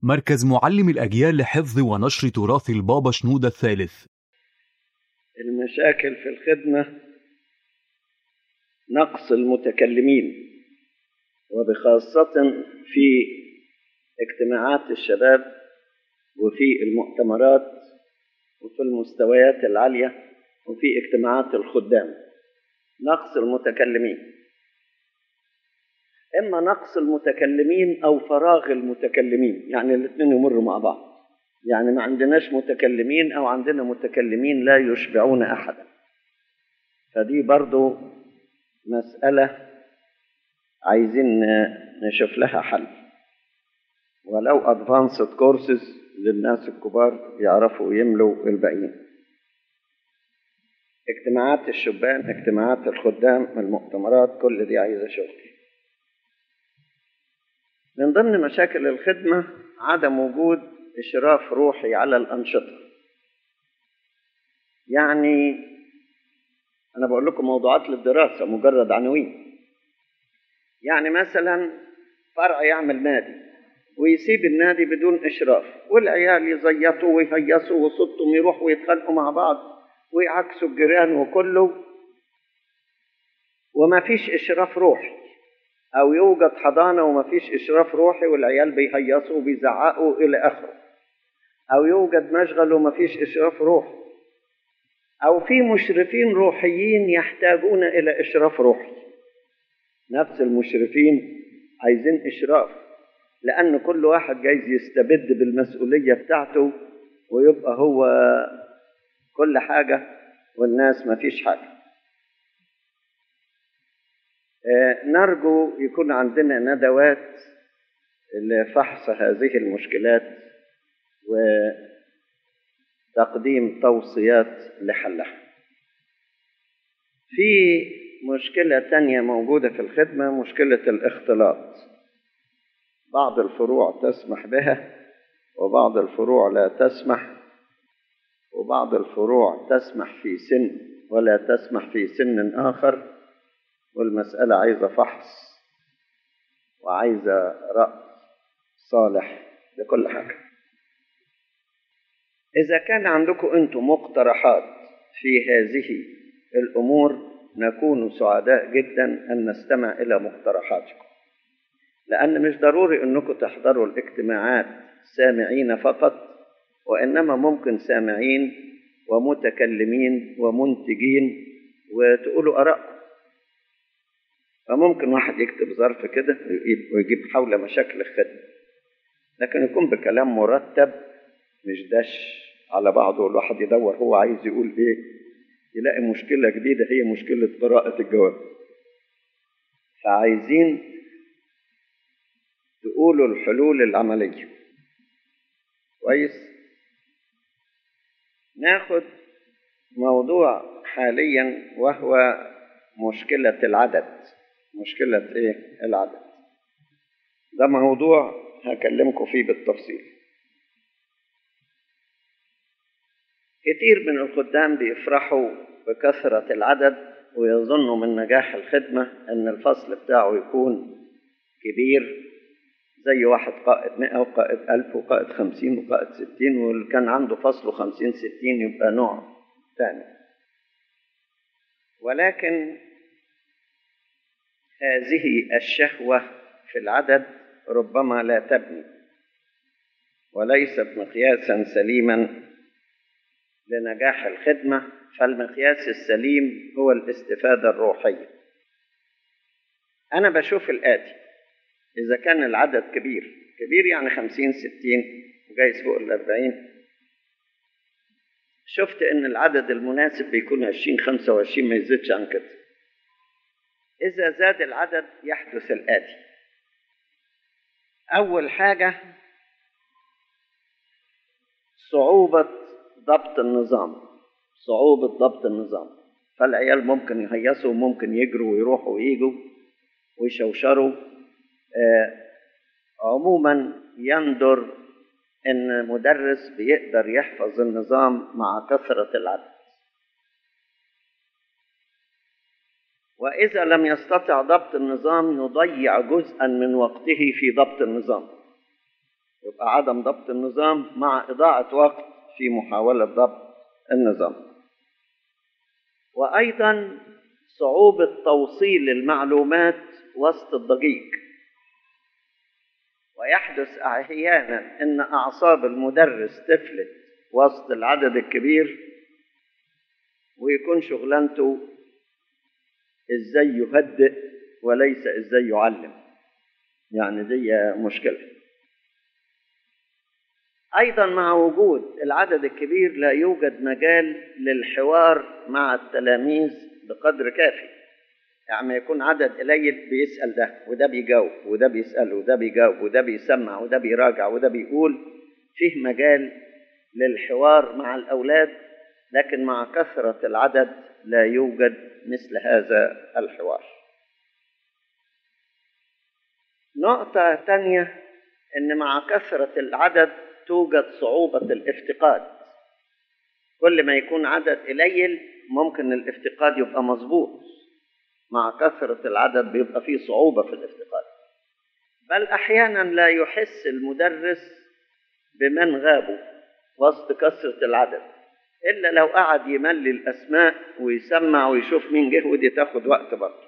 مركز معلم الأجيال لحفظ ونشر تراث البابا شنودة الثالث المشاكل في الخدمة نقص المتكلمين وبخاصة في اجتماعات الشباب وفي المؤتمرات وفي المستويات العالية وفي اجتماعات الخدام نقص المتكلمين إما نقص المتكلمين أو فراغ المتكلمين يعني الاثنين يمروا مع بعض يعني ما عندناش متكلمين أو عندنا متكلمين لا يشبعون أحدا فدي برضو مسألة عايزين نشوف لها حل ولو advanced courses للناس الكبار يعرفوا يملوا الباقيين اجتماعات الشبان اجتماعات الخدام المؤتمرات كل دي عايزة شغل من ضمن مشاكل الخدمة عدم وجود إشراف روحي على الأنشطة يعني أنا بقول لكم موضوعات للدراسة مجرد عناوين يعني مثلا فرع يعمل نادي ويسيب النادي بدون إشراف والعيال يزيطوا ويهيصوا وصوتهم يروح ويتخانقوا مع بعض ويعكسوا الجيران وكله وما فيش إشراف روحي أو يوجد حضانة وما فيش إشراف روحي والعيال بيهيصوا وبيزعقوا إلى آخره أو يوجد مشغل وما فيش إشراف روحي أو في مشرفين روحيين يحتاجون إلى إشراف روحي نفس المشرفين عايزين إشراف لأن كل واحد جايز يستبد بالمسؤولية بتاعته ويبقى هو كل حاجة والناس ما فيش حاجة نرجو يكون عندنا ندوات لفحص هذه المشكلات وتقديم توصيات لحلها في مشكلة تانية موجودة في الخدمة مشكلة الاختلاط بعض الفروع تسمح بها وبعض الفروع لا تسمح وبعض الفروع تسمح في سن ولا تسمح في سن آخر والمسألة عايزة فحص وعايزة رأي صالح لكل حاجة إذا كان عندكم أنتم مقترحات في هذه الأمور نكون سعداء جدا أن نستمع إلى مقترحاتكم لأن مش ضروري أنكم تحضروا الاجتماعات سامعين فقط وإنما ممكن سامعين ومتكلمين ومنتجين وتقولوا آراء فممكن واحد يكتب ظرف كده ويجيب حول مشاكل الخدمة لكن يكون بكلام مرتب مش دش على بعضه والواحد يدور هو عايز يقول ايه يلاقي مشكلة جديدة هي مشكلة قراءة الجواب فعايزين تقولوا الحلول العملية كويس ناخد موضوع حاليا وهو مشكلة العدد مشكلة ايه العدد ده موضوع هكلمكم فيه بالتفصيل كتير من الخدام بيفرحوا بكثرة العدد ويظنوا من نجاح الخدمة ان الفصل بتاعه يكون كبير زي واحد قائد مئة وقائد ألف وقائد خمسين وقائد ستين واللي كان عنده فصله خمسين ستين يبقى نوع ثاني ولكن هذه الشهوة في العدد ربما لا تبني وليست مقياسا سليما لنجاح الخدمة فالمقياس السليم هو الاستفادة الروحية أنا بشوف الآتي إذا كان العدد كبير كبير يعني خمسين ستين وجايز فوق الأربعين شفت إن العدد المناسب بيكون عشرين خمسة وعشرين ما يزيدش عن كده إذا زاد العدد يحدث الآتي أول حاجة صعوبة ضبط النظام صعوبة ضبط النظام فالعيال ممكن يهيصوا وممكن يجروا ويروحوا ويجوا ويشوشروا آه عموما يندر ان مدرس بيقدر يحفظ النظام مع كثرة العدد وإذا لم يستطع ضبط النظام يضيع جزءا من وقته في ضبط النظام يبقى عدم ضبط النظام مع إضاعة وقت في محاولة ضبط النظام وأيضا صعوبة توصيل المعلومات وسط الضجيج ويحدث أحيانا أن أعصاب المدرس تفلت وسط العدد الكبير ويكون شغلانته ازاي يهدئ وليس ازاي يعلم يعني دي مشكلة أيضا مع وجود العدد الكبير لا يوجد مجال للحوار مع التلاميذ بقدر كافي يعني يكون عدد قليل بيسأل ده وده بيجاوب وده بيسأل وده بيجاوب وده بيسمع وده بيراجع وده بيقول فيه مجال للحوار مع الأولاد لكن مع كثرة العدد لا يوجد مثل هذا الحوار نقطة ثانية أن مع كثرة العدد توجد صعوبة الافتقاد كل ما يكون عدد قليل ممكن الافتقاد يبقى مظبوط مع كثرة العدد بيبقى فيه صعوبة في الافتقاد بل أحيانا لا يحس المدرس بمن غابوا وسط كثرة العدد إلا لو قعد يملي الأسماء ويسمع ويشوف مين جه ودي تاخد وقت برضه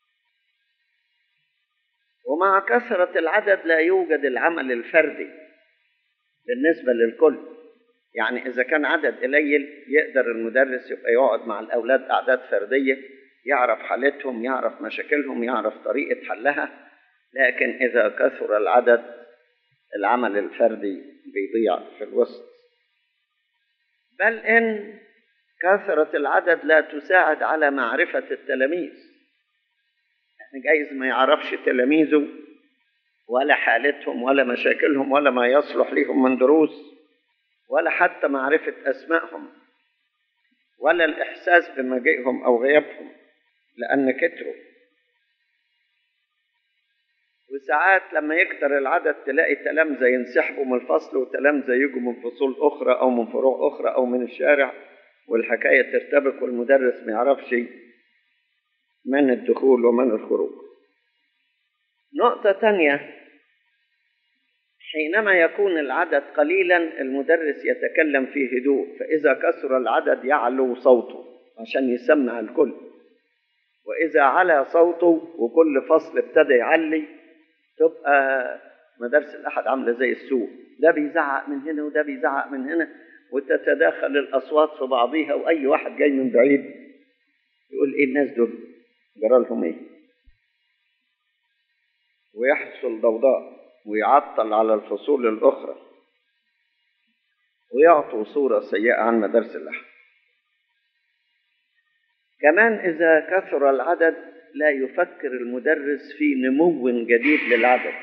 ومع كثرة العدد لا يوجد العمل الفردي بالنسبة للكل يعني إذا كان عدد قليل يقدر المدرس يبقى يقعد مع الأولاد أعداد فردية يعرف حالتهم يعرف مشاكلهم يعرف طريقة حلها لكن إذا كثر العدد العمل الفردي بيضيع في الوسط بل إن كثرة العدد لا تساعد على معرفة التلاميذ يعني جايز ما يعرفش تلاميذه ولا حالتهم ولا مشاكلهم ولا ما يصلح لهم من دروس ولا حتى معرفة أسمائهم ولا الإحساس بمجيئهم أو غيابهم لأن كتروا وساعات لما يكتر العدد تلاقي تلامذة ينسحبوا من الفصل وتلامذة يجوا من فصول أخرى أو من فروع أخرى أو من الشارع والحكاية ترتبك والمدرس ما يعرفش من الدخول ومن الخروج نقطة تانية حينما يكون العدد قليلا المدرس يتكلم في هدوء فإذا كثر العدد يعلو صوته عشان يسمع الكل وإذا علا صوته وكل فصل ابتدى يعلي تبقى مدارس الأحد عاملة زي السوق ده بيزعق من هنا وده بيزعق من هنا وتتداخل الأصوات في بعضيها وأي واحد جاي من بعيد يقول إيه الناس دول جرى لهم إيه ويحصل ضوضاء ويعطل على الفصول الأخرى ويعطوا صورة سيئة عن مدارس الأحد كمان إذا كثر العدد لا يفكر المدرس في نمو جديد للعدد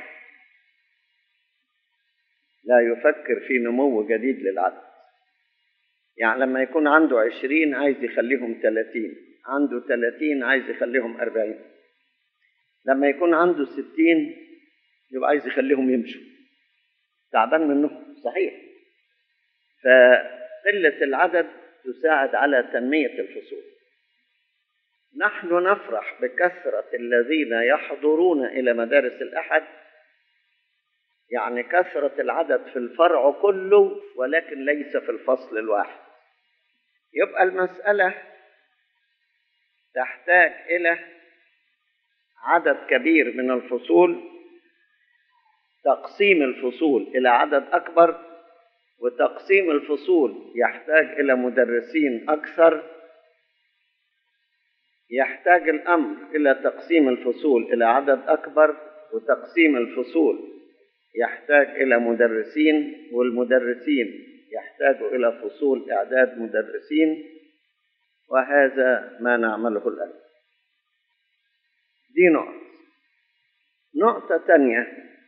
لا يفكر في نمو جديد للعدد يعني لما يكون عنده عشرين عايز يخليهم ثلاثين عنده ثلاثين عايز يخليهم أربعين لما يكون عنده ستين يبقى عايز يخليهم يمشوا تعبان منهم صحيح فقلة العدد تساعد على تنمية الفصول نحن نفرح بكثرة الذين يحضرون إلى مدارس الأحد يعني كثرة العدد في الفرع كله ولكن ليس في الفصل الواحد يبقى المسألة تحتاج إلى عدد كبير من الفصول تقسيم الفصول إلى عدد أكبر وتقسيم الفصول يحتاج إلى مدرسين أكثر يحتاج الأمر إلى تقسيم الفصول إلى عدد أكبر وتقسيم الفصول يحتاج إلى مدرسين والمدرسين يحتاج إلى فصول إعداد مدرسين وهذا ما نعمله الآن دي نقطة نقطة تانية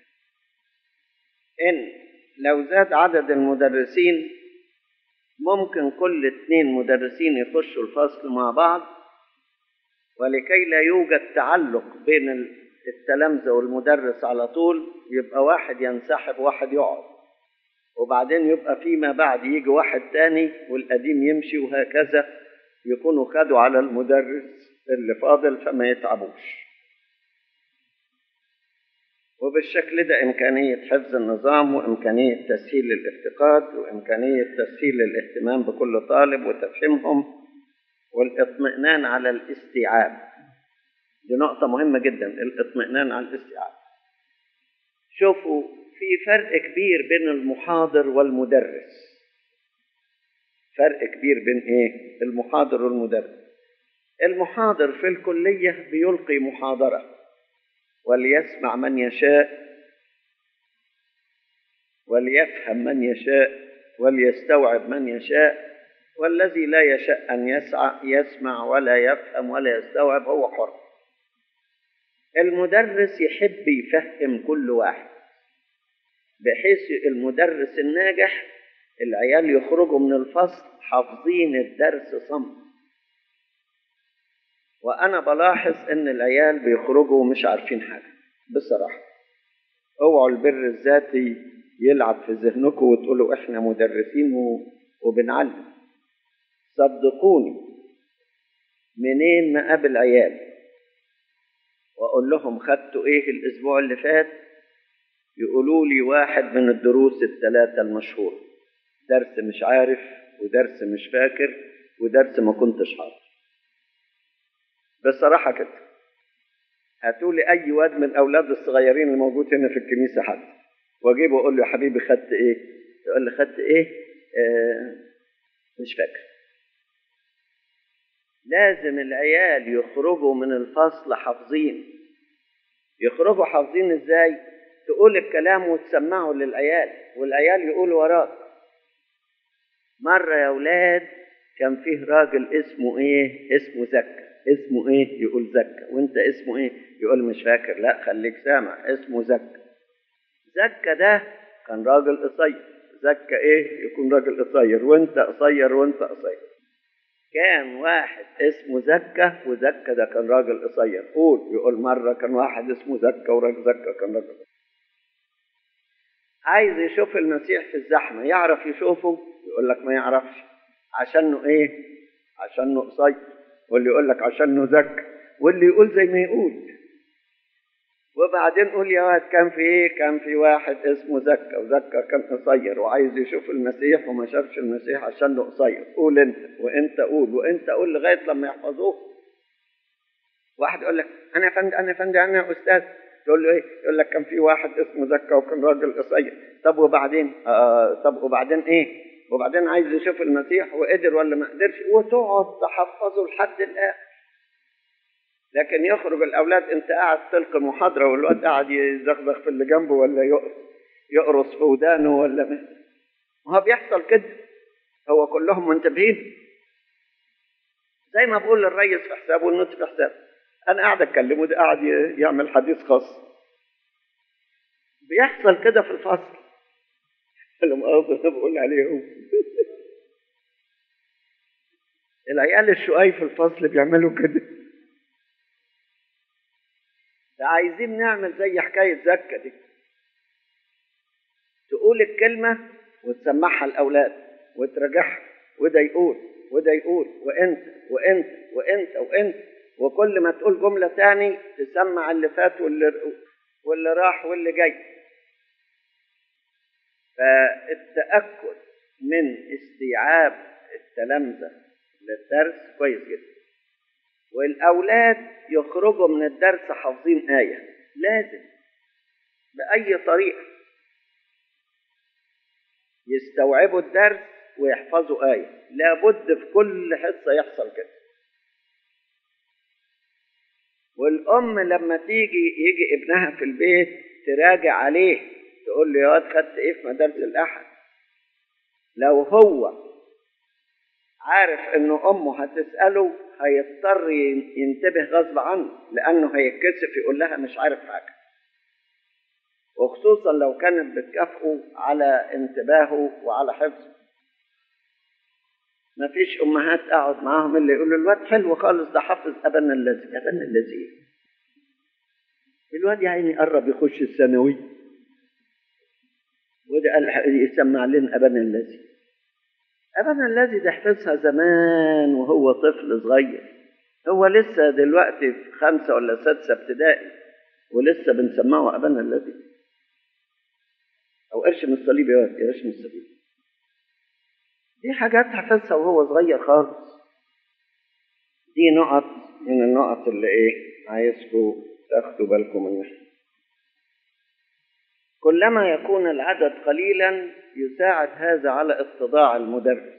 إن لو زاد عدد المدرسين ممكن كل اثنين مدرسين يخشوا الفصل مع بعض ولكي لا يوجد تعلق بين التلامذة والمدرس على طول يبقى واحد ينسحب واحد يقعد وبعدين يبقى فيما بعد يجي واحد تاني والقديم يمشي وهكذا يكونوا خدوا على المدرس اللي فاضل فما يتعبوش وبالشكل ده إمكانية حفظ النظام وإمكانية تسهيل الافتقاد وإمكانية تسهيل الاهتمام بكل طالب وتفهيمهم والاطمئنان على الاستيعاب دي نقطة مهمة جدا الاطمئنان على الاستيعاب شوفوا في فرق كبير بين المحاضر والمدرس فرق كبير بين ايه المحاضر والمدرس المحاضر في الكلية بيلقي محاضرة وليسمع من يشاء وليفهم من يشاء وليستوعب من يشاء والذي لا يشاء أن يسعى يسمع ولا يفهم ولا يستوعب هو حر المدرس يحب يفهم كل واحد بحيث المدرس الناجح العيال يخرجوا من الفصل حافظين الدرس صم وأنا بلاحظ إن العيال بيخرجوا مش عارفين حاجة بصراحة اوعوا البر الذاتي يلعب في ذهنكم وتقولوا إحنا مدرسين وبنعلم صدقوني منين ما قابل عيال واقول لهم خدتوا ايه الاسبوع اللي فات يقولوا لي واحد من الدروس الثلاثه المشهوره درس مش عارف ودرس مش فاكر ودرس ما كنتش حاضر بصراحه كده هاتوا لي اي واد من الاولاد الصغيرين الموجود هنا في الكنيسه حد واجيبه واقول له يا حبيبي خدت ايه يقول لي خدت ايه آه مش فاكر لازم العيال يخرجوا من الفصل حافظين يخرجوا حافظين ازاي تقول الكلام وتسمعه للعيال والعيال يقولوا وراك مرة يا ولاد كان فيه راجل اسمه ايه اسمه زكا اسمه ايه يقول زكا وانت اسمه ايه يقول مش فاكر لا خليك سامع اسمه زكا زكا ده كان راجل قصير زكا ايه يكون راجل قصير وانت قصير وانت قصير كان واحد اسمه زكا وزكا ده كان راجل قصير قول يقول مرة كان واحد اسمه زكا وراجل زكا كان راجل عايز يشوف المسيح في الزحمة يعرف يشوفه يقول لك ما يعرفش عشانه ايه عشانه قصير واللي يقول لك عشانه زكا واللي يقول زي ما يقول وبعدين قول يا واد كان في ايه كان في واحد اسمه زكا وزكا كان قصير وعايز يشوف المسيح وما شافش المسيح عشان قصير قول انت وانت قول وانت قول لغايه لما يحفظوه واحد يقول لك انا فندي انا فندي انا استاذ تقول له ايه يقول لك كان في واحد اسمه زكا وكان راجل قصير طب وبعدين آه طب وبعدين ايه وبعدين عايز يشوف المسيح وقدر ولا ما قدرش وتقعد تحفظه لحد الاخر لكن يخرج الاولاد انت قاعد تلقي محاضره والواد قاعد يزغزغ في اللي جنبه ولا يقرص في ودانه ولا ما هو بيحصل كده هو كلهم منتبهين زي ما بقول للريس في حسابه والنوت في حسابه انا قاعد اتكلم وده قاعد يعمل حديث خاص بيحصل كده في الفصل المؤاخذة انا بقول عليهم العيال الشقاي في الفصل بيعملوا كده ده عايزين نعمل زي حكاية زكا دي تقول الكلمة وتسمعها الأولاد وتراجعها وده يقول وده يقول وانت وانت وانت وانت وكل ما تقول جملة تاني تسمع اللي فات واللي واللي راح واللي جاي فالتأكد من استيعاب التلامذة للدرس كويس جدا والأولاد يخرجوا من الدرس حافظين آية لازم بأي طريقة يستوعبوا الدرس ويحفظوا آية لابد في كل حصة يحصل كده والأم لما تيجي يجي ابنها في البيت تراجع عليه تقول له يا واد خدت ايه في مدارس الأحد لو هو عارف انه امه هتساله هيضطر ينتبه غصب عنه لانه هيتكسف يقول لها مش عارف حاجه وخصوصا لو كانت بتكافئه على انتباهه وعلى حفظه ما فيش امهات اقعد معاهم اللي يقولوا الواد حلو خالص ده حافظ ابنا الذي ابنا الذي الواد يا عيني قرب يخش الثانوي وده قال يسمع لنا ابنا الذي أبدا الذي ده حفظها زمان وهو طفل صغير هو لسه دلوقتي في خمسة ولا سادسة ابتدائي ولسه بنسمعه أبانا الذي أو ارشم الصليب يا واد يا ارشم الصليب دي حاجات حفظها وهو صغير خالص دي نقط من النقط اللي ايه عايزكم تاخدوا بالكم منها كلما يكون العدد قليلا يساعد هذا على اتضاع المدرس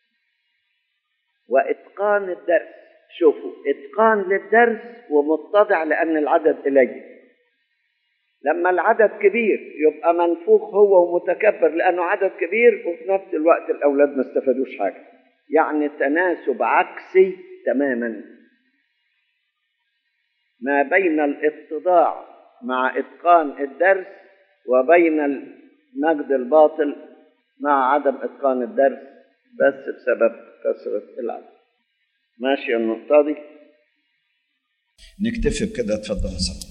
واتقان الدرس شوفوا اتقان للدرس ومتضع لان العدد قليل لما العدد كبير يبقى منفوخ هو ومتكبر لانه عدد كبير وفي نفس الوقت الاولاد ما استفادوش حاجه يعني تناسب عكسي تماما ما بين الاتضاع مع اتقان الدرس وبين المجد الباطل مع عدم اتقان الدرس بس بسبب كثره العدد ماشي النقطه دي نكتفي بكده اتفضل يا صاحبي